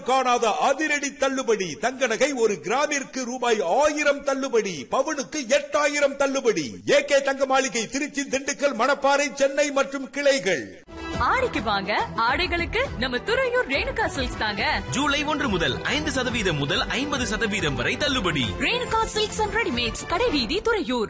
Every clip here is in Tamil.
காணாத அதிரடி தள்ளுபடி தங்க நகை ஒரு கிராமிற்கு ரூபாய் ஆயிரம் தள்ளுபடி பவுனுக்கு எட்டாயிரம் தள்ளுபடி ஏகே தங்க மாளிகை திருச்சி திண்டுக்கல் மணப்பாறை சென்னை மற்றும் கிளைகள் ஆடிக்கு வாங்க ஆடைகளுக்கு நம்ம துறையூர் ரேணுகா சில்க்ஸ் தாங்க ஜூலை ஒன்று முதல் ஐந்து சதவீதம் முதல் ஐம்பது சதவீதம் வரை தள்ளுபடி ரேணுகா சில்க்ஸ் அண்ட் ரெடிமேட்ஸ் கடைவீதி துறையூர்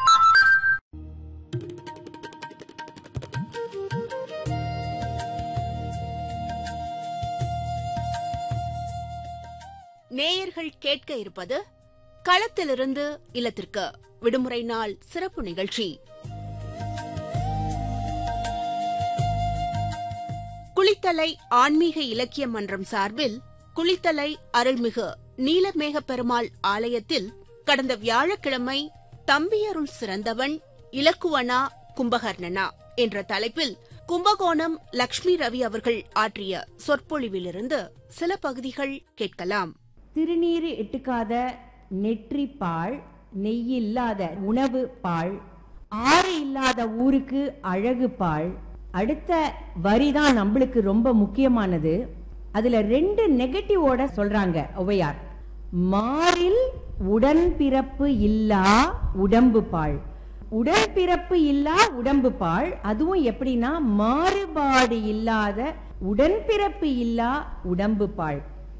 நேயர்கள் கேட்க இருப்பது களத்திலிருந்து இல்லத்திற்கு விடுமுறை நாள் சிறப்பு நிகழ்ச்சி குளித்தலை ஆன்மீக இலக்கிய மன்றம் சார்பில் குளித்தலை அருள்மிகு நீலமேக பெருமாள் ஆலயத்தில் கடந்த வியாழக்கிழமை தம்பியருள் சிறந்தவன் இலக்குவனா கும்பகர்ணனா என்ற தலைப்பில் கும்பகோணம் லக்ஷ்மி ரவி அவர்கள் ஆற்றிய சொற்பொழிவிலிருந்து சில பகுதிகள் கேட்கலாம் திருநீறு இட்டுக்காத நெற்றி பால் நெய் இல்லாத உணவு பால் ஆறு இல்லாத ஊருக்கு அழகு பால் அடுத்த வரி தான் நம்மளுக்கு ரொம்ப முக்கியமானது அதுல ரெண்டு நெகட்டிவோட சொல்றாங்க ஔவையார் மாறில் உடன்பிறப்பு இல்லா உடம்பு பால் உடன்பிறப்பு இல்லா உடம்பு பால் அதுவும் எப்படின்னா மாறுபாடு இல்லாத உடன்பிறப்பு இல்லா உடம்பு பால்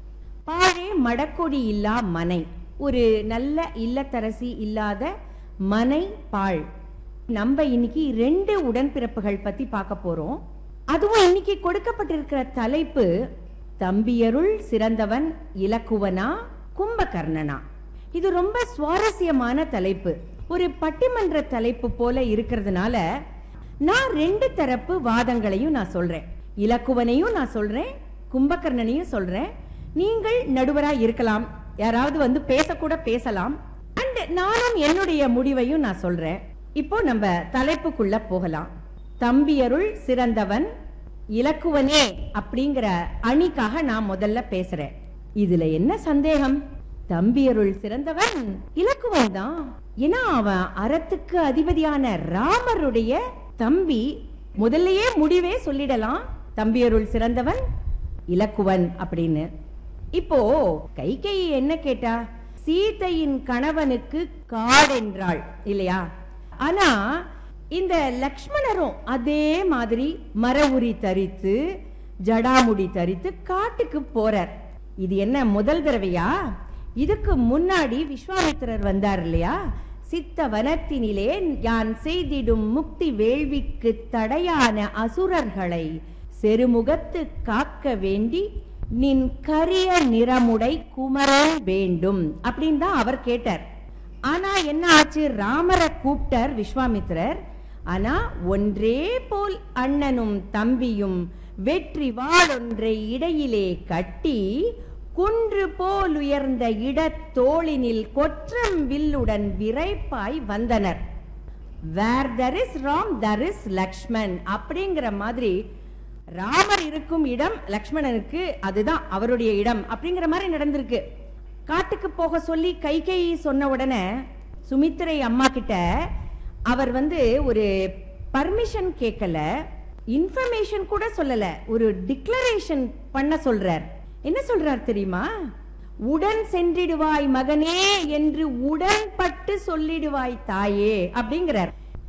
பாழே மடக்கொடி இல்லா மனை ஒரு நல்ல இல்லத்தரசி இல்லாத மனை பாழ் நம்ம இன்னைக்கு ரெண்டு உடன்பிறப்புகள் பத்தி பார்க்க போறோம் அதுவும் இன்னைக்கு கொடுக்கப்பட்டிருக்கிற தலைப்பு தம்பியருள் சிறந்தவன் இலக்குவனா கும்பகர்ணனா இது ரொம்ப சுவாரஸ்யமான தலைப்பு ஒரு பட்டிமன்ற தலைப்பு போல இருக்கிறதுனால நான் ரெண்டு தரப்பு வாதங்களையும் நான் சொல்றேன் இலக்குவனையும் நான் சொல்றேன் கும்பகர்ணனையும் சொல்றேன் நீங்கள் நடுவரா இருக்கலாம் யாராவது வந்து பேசக்கூட பேசலாம் அண்ட் நானும் என்னுடைய முடிவையும் நான் சொல்றேன் இப்போ நம்ம தலைப்புக்குள்ள போகலாம் தம்பியருள் சிறந்தவன் இலக்குவனே அப்படிங்கிற அணிக்காக நான் முதல்ல பேசுறேன் இதுல என்ன சந்தேகம் தம்பியருள் சிறந்தவன் இலக்குவன் தான் ஏன்னா அவன் அறத்துக்கு அதிபதியான ராமருடைய தம்பி முதல்லயே முடிவே சொல்லிடலாம் தம்பியருள் சிறந்தவன் இலக்குவன் அப்படின்னு இப்போ கைகேயி என்ன கேட்டா சீதையின் கணவனுக்கு காடென்றாள் இல்லையா ஆனா இந்த லக்ஷ்மணரும் அதே மாதிரி மர உரி தரித்து ஜடாமுடி தரித்து காட்டுக்கு போறார் இது என்ன முதல் தடவையா இதுக்கு முன்னாடி விஸ்வாமித்திரர் வந்தார் இல்லையா சித்த வனத்தினிலே யான் செய்திடும் முக்தி வேள்விக்கு தடையான அசுரர்களை செருமுகத்து காக்க வேண்டி நின் கரிய நிறமுடை குமரன் வேண்டும் அப்படின்னு தான் அவர் கேட்டார் ஆனா என்ன ஆச்சு ராமரை கூப்பிட்டார் விஸ்வாமித்திரர் ஆனா ஒன்றே போல் அண்ணனும் தம்பியும் வெற்றி வாளொன்றை இடையிலே கட்டி குன்று போல் உயர்ந்த இடத்தோளினில் கொற்றம் வில்லுடன் விரைப்பாய் வந்தனர் where there is Ram there is Lakshman அப்படிங்கிற மாதிரி ராமர் இருக்கும் இடம் லக்ஷ்மணனுக்கு அதுதான் அவருடைய இடம் அப்படிங்கிற மாதிரி நடந்திருக்கு காட்டுக்கு போக சொல்லி கைகேயி சொன்ன உடனே சுமித்திரை அம்மா கிட்ட அவர் வந்து ஒரு பர்மிஷன் கேட்கல இன்ஃபர்மேஷன் கூட சொல்லல ஒரு டிக்ளரேஷன் பண்ண சொல்றார் என்ன சொல்றார் தெரியுமா உடன் சென்றிடுவாய் மகனே என்று உடன்பட்டு சொல்லிடுவாய் தாயே அப்படிங்கிறார்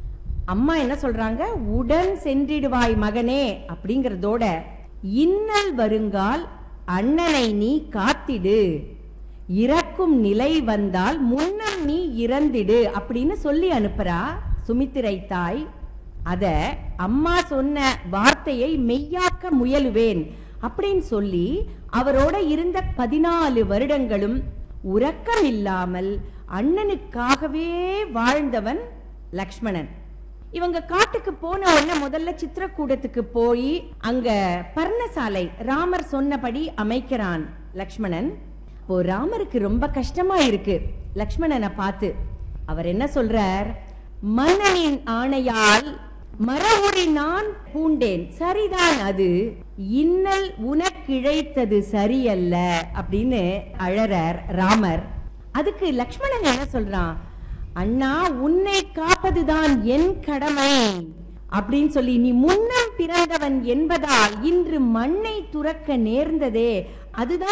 அம்மா என்ன சொல்றாங்க உடன் சென்றிடுவாய் மகனே அப்படிங்கறதோட இன்னல் வருங்கால் அண்ணனை நீ காத்திடு இறக்கும் நிலை வந்தால் முன்னம் நீ இறந்திடு அப்படின்னு சொல்லி அனுப்புறா சுமித்திரை தாய் அத அம்மா சொன்ன வார்த்தையை மெய்யாக்க முயலுவேன் அப்படின்னு சொல்லி அவரோட இருந்த பதினாலு வருடங்களும் உறக்கம் இல்லாமல் அண்ணனுக்காகவே வாழ்ந்தவன் லக்ஷ்மணன் இவங்க காட்டுக்கு போன உடனே முதல்ல சித்திரக்கூடத்துக்கு போய் அங்க பர்ணசாலை ராமர் சொன்னபடி அமைக்கிறான் லக்ஷ்மணன் இப்போ ராமருக்கு ரொம்ப கஷ்டமா இருக்கு லக்ஷ்மணனை பார்த்து அவர் என்ன சொல்றார் மன்னனின் ஆணையால் மரவுரி நான் பூண்டேன் சரிதான் அது இன்னல் உனக்கிழைத்தது சரியல்ல அப்படின்னு அழறார் ராமர் அதுக்கு லக்ஷ்மணன் என்ன சொல்றான் அண்ணா உன்னை காப்பதுதான் என் கடமை அப்படின்னு சொல்லி நீ முன்னம் பிறந்தவன் என்பதால் இன்று மண்ணை துறக்க நேர்ந்ததே அதுதான்